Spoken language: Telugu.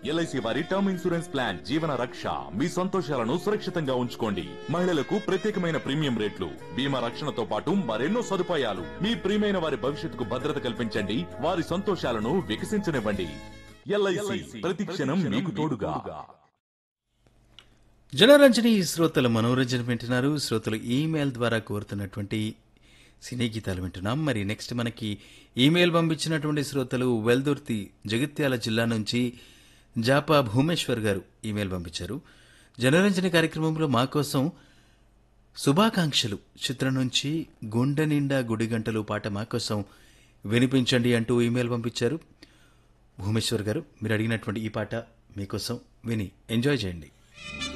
ఎల్ఐసి వారి టర్మ్ ఇన్సూరెన్స్ ప్లాన్ జీవన రక్ష మీ సంతోషాలను సురక్షితంగా ఉంచుకోండి మహిళలకు ప్రత్యేకమైన ప్రీమియం రేట్లు బీమా రక్షణతో పాటు మరెన్నో సదుపాయాలు మీ ప్రియమైన వారి భవిష్యత్తుకు భద్రత కల్పించండి వారి సంతోషాలను వికసించనివ్వండి ఎల్ఐసి ప్రతి క్షణం మీకు తోడుగా జనరంజని శ్రోతలు మనోరంజన వింటున్నారు శ్రోతలు ఈమెయిల్ ద్వారా కోరుతున్నటువంటి సినీ గీతాలు వింటున్నాం మరి నెక్స్ట్ మనకి ఈమెయిల్ పంపించినటువంటి శ్రోతలు వెల్దుర్తి జగిత్యాల జిల్లా నుంచి జాపా భూమేశ్వర్ గారు ఈమెయిల్ పంపించారు జనరంజని కార్యక్రమంలో మా కోసం శుభాకాంక్షలు చిత్రం నుంచి గుండె నిండా గుడి గంటలు పాట మా కోసం వినిపించండి అంటూ ఈమెయిల్ పంపించారు భూమేశ్వర్ గారు మీరు అడిగినటువంటి ఈ పాట మీకోసం విని ఎంజాయ్ చేయండి